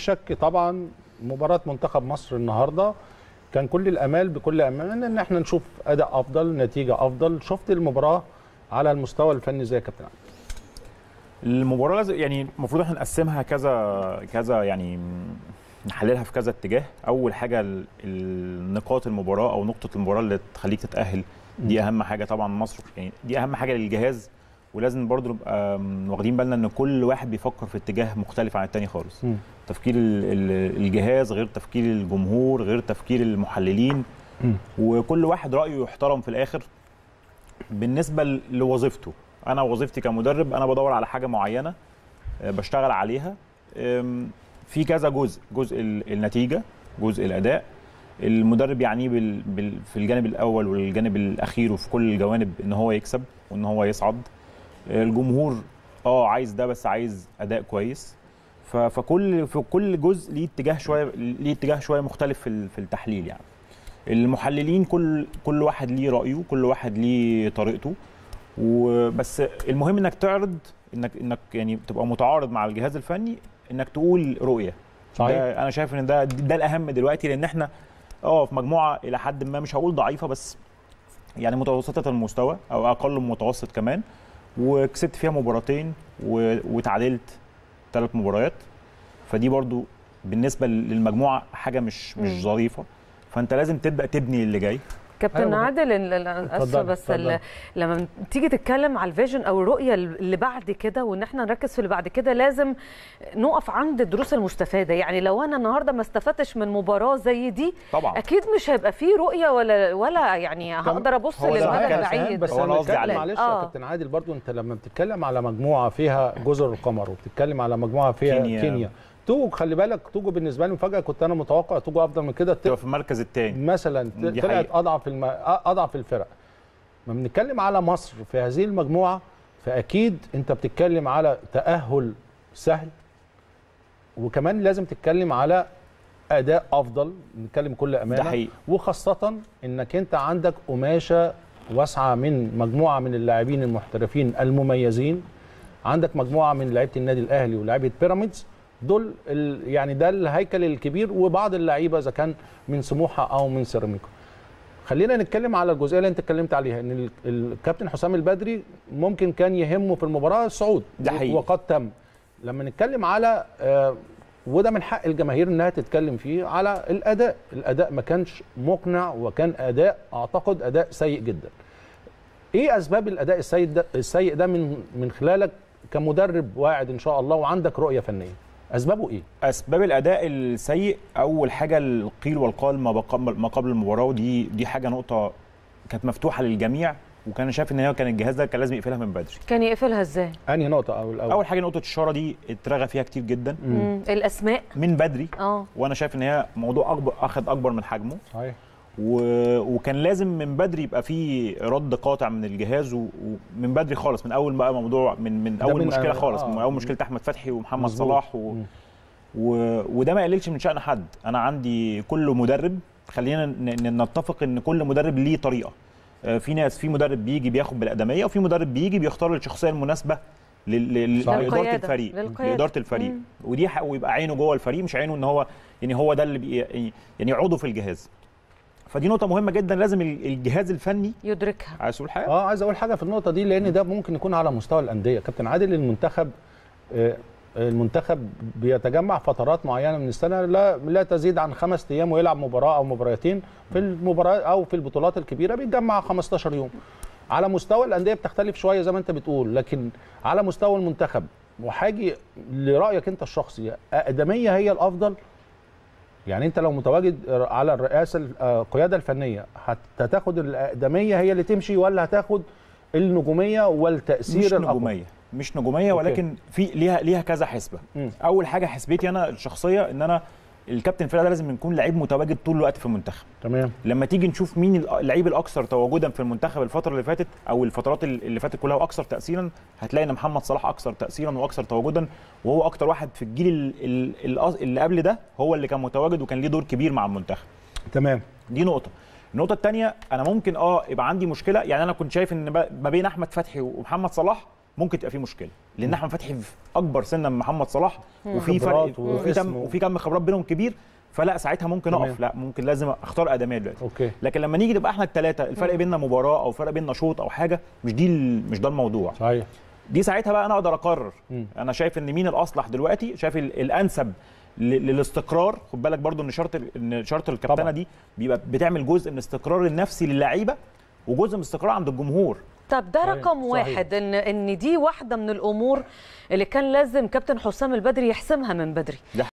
شك طبعا مباراه منتخب مصر النهارده كان كل الامال بكل امان ان احنا نشوف اداء افضل نتيجه افضل شفت المباراه على المستوى الفني زي يا كابتن علي المباراه لازم يعني المفروض احنا نقسمها كذا كذا يعني نحللها في كذا اتجاه اول حاجه ال- النقاط المباراه او نقطه المباراه اللي تخليك تتاهل دي اهم حاجه طبعا مصر يعني دي اهم حاجه للجهاز ولازم برضو نبقى م- واخدين بالنا ان كل واحد بيفكر في اتجاه مختلف عن التاني خالص مم. تفكير ال- ال- الجهاز غير تفكير الجمهور غير تفكير المحللين مم. وكل واحد رايه يحترم في الاخر بالنسبه ل- لوظيفته انا وظيفتي كمدرب انا بدور على حاجه معينه آه، بشتغل عليها آم، في كذا جزء جزء ال- النتيجه جزء الاداء المدرب يعنيه بال... بال... في الجانب الاول والجانب الاخير وفي كل الجوانب ان هو يكسب وان هو يصعد آه، الجمهور اه عايز ده بس عايز اداء كويس ف... فكل في كل جزء ليه اتجاه شويه ليه اتجاه شويه مختلف في ال- في التحليل يعني المحللين كل كل واحد ليه رايه كل واحد ليه طريقته وبس المهم انك تعرض انك انك يعني تبقى متعارض مع الجهاز الفني انك تقول رؤيه صحيح. ده انا شايف ان ده ده الاهم دلوقتي لان احنا اه في مجموعه الى حد ما مش هقول ضعيفه بس يعني متوسطه المستوى او اقل من المتوسط كمان وكسبت فيها مباراتين و- وتعادلت ثلاث مباريات فدي برضو بالنسبه للمجموعه حاجه مش مش مم. ظريفه فانت لازم تبدا تبني اللي جاي كابتن أيوة. عادل ال- ال- اسفه اتفضل، بس اتفضل. ال- لما تيجي تتكلم على الفيجن او الرؤيه اللي بعد كده وان احنا نركز في اللي بعد كده لازم نقف عند الدروس المستفاده يعني لو انا النهارده ما استفدتش من مباراه زي دي طبعا اكيد مش هيبقى فيه رؤيه ولا ولا يعني هقدر ابص هو ده للمدى بقى كان البعيد بس هو انا أنا قصدي بتكلم عليه. معلش آه. يا كابتن عادل برضو انت لما بتتكلم على مجموعه فيها جزر القمر وبتتكلم على مجموعه فيها كينيا. كينيا, كينيا. توجو خلي بالك توجو بالنسبه لي مفاجاه كنت انا متوقع توجو افضل من كده تبقى في المركز الثاني مثلا دي طلعت حقيقة. اضعف الم... اضعف الفرق ما بنتكلم على مصر في هذه المجموعه فاكيد انت بتتكلم على تاهل سهل وكمان لازم تتكلم على اداء افضل نتكلم بكل امانه ده حقيقي وخاصه انك انت عندك قماشه واسعه من مجموعه من اللاعبين المحترفين المميزين عندك مجموعه من لعيبه النادي الاهلي ولاعيبه بيراميدز دول ال... يعني ده الهيكل الكبير وبعض اللعيبه اذا كان من سموحه او من سيراميكا خلينا نتكلم على الجزئيه اللي انت اتكلمت عليها ان ال- الكابتن حسام البدري ممكن كان يهمه في المباراه الصعود ده حقيقي. وقد تم لما نتكلم على آه، وده من حق الجماهير انها تتكلم فيه على الاداء الاداء ما كانش مقنع وكان اداء اعتقد اداء سيء جدا ايه اسباب الاداء السيء ده السيء ده من من خلالك كمدرب واعد ان شاء الله وعندك رؤيه فنيه اسبابه ايه اسباب الاداء السيء اول حاجه القيل والقال ما بق- ما قبل المباراه ودي دي حاجه نقطه كانت مفتوحه للجميع وكان شايف ان هي كان الجهاز ده كان لازم يقفلها من بدري كان يقفلها ازاي انهي نقطه او الاول اول حاجه نقطه الشاره دي اترغى فيها كتير جدا مم. الاسماء من بدري اه وانا شايف ان هي موضوع اكبر اخذ اكبر من حجمه صحيح و... وكان لازم من بدري يبقى في رد قاطع من الجهاز و- ومن بدري خالص من اول بقى موضوع من من ده اول من- مشكله خالص آه. من اول مشكله احمد فتحي ومحمد مظبوط. صلاح و... مم. و... وده ما يقللش من شأن حد انا عندي كل مدرب خلينا ن... ن- نتفق ان كل مدرب ليه طريقه آه، في ناس في مدرب بيجي بياخد بالادميه وفي مدرب بيجي بيختار الشخصيه المناسبه لل... لل... صحيح. لاداره للقيادة. الفريق للقيادة. لاداره الفريق مم. ودي حق ويبقى عينه جوه الفريق مش عينه ان هو يعني هو ده اللي بي... يعني عضو في الجهاز فدي نقطه مهمه جدا لازم ال- الجهاز الفني يدركها عايز تقول حاجه اه عايز اقول حاجه في النقطه دي لان ده ممكن يكون على مستوى الانديه كابتن عادل المنتخب آه، المنتخب بيتجمع فترات معينه من السنه لا لا تزيد عن خمس ايام ويلعب مباراه او مباراتين في المباراه او في البطولات الكبيره بيتجمع 15 يوم على مستوى الانديه بتختلف شويه زي ما انت بتقول لكن على مستوى المنتخب وحاجي لرايك انت الشخصي اقدميه هي الافضل يعني انت لو متواجد على الرئاسه القياده الفنيه هتاخد الاقدميه هي اللي تمشي ولا هتاخد النجوميه والتاثير مش الأقوى؟ نجوميه مش نجوميه أوكي. ولكن في ليها ليها كذا حسبه مم. اول حاجه حسبتي انا الشخصيه ان انا الكابتن الفرقه ده لازم يكون لعيب متواجد طول الوقت في المنتخب تمام لما تيجي نشوف مين اللعيب الاكثر تواجدا في المنتخب الفتره اللي فاتت او الفترات اللي فاتت كلها واكثر تاثيرا هتلاقي ان محمد صلاح اكثر تاثيرا واكثر تواجدا وهو اكتر واحد في الجيل ال- ال- ال- اللي قبل ده هو اللي كان متواجد وكان ليه دور كبير مع المنتخب تمام دي نقطه النقطه الثانيه انا ممكن اه يبقى عندي مشكله يعني انا كنت شايف ان ب- ما بين احمد فتحي ومحمد صلاح ممكن تبقى فيه مشكله لان احمد فتحي في اكبر سنا من محمد صلاح وفي فرق خبرات وفي واسم كم و- وفي كم خبرات بينهم كبير فلا ساعتها ممكن تمام. اقف لا ممكن لازم اختار ادميه دلوقتي اوكي لكن لما نيجي نبقى احنا الثلاثه الفرق بيننا مباراه او فرق بيننا شوط او حاجه مش دي ال- مش ده الموضوع صحيح دي ساعتها بقى انا اقدر اقرر مم. انا شايف ان مين الاصلح دلوقتي شايف ال- الانسب ل- للاستقرار خد بالك برضو ان شرط ال- ان شرط الكابتنه طبعاً. دي بيبقى بتعمل جزء من الاستقرار النفسي للعيبه وجزء من الاستقرار عند الجمهور طب ده صحيح، رقم صحيح. واحد ان ان دي واحده من الامور اللي كان لازم كابتن حسام البدري يحسمها من بدري ده